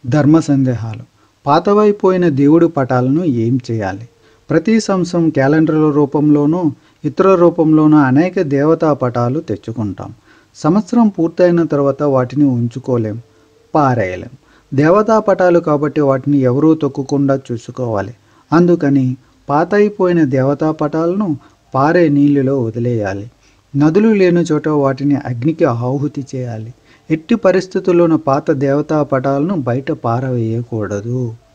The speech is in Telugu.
ధర్మ సందేహాలు పాతవైపోయిన దేవుడి పటాలను ఏం చేయాలి ప్రతి సంవత్సరం క్యాలెండర్ల రూపంలోనూ ఇతర రూపంలోనూ అనేక దేవతా పటాలు తెచ్చుకుంటాం సంవత్సరం పూర్తయిన తర్వాత వాటిని ఉంచుకోలేం పారేయలేం దేవతా పటాలు కాబట్టి వాటిని ఎవరూ తొక్కకుండా చూసుకోవాలి అందుకని పాతయిపోయిన దేవతా పటాలను పారే నీళ్ళలో వదిలేయాలి నదులు లేని చోట వాటిని అగ్నికి ఆహుతి చేయాలి ఎట్టి పరిస్థితుల్లోనూ పాత దేవతా పటాలను బయట పారవేయకూడదు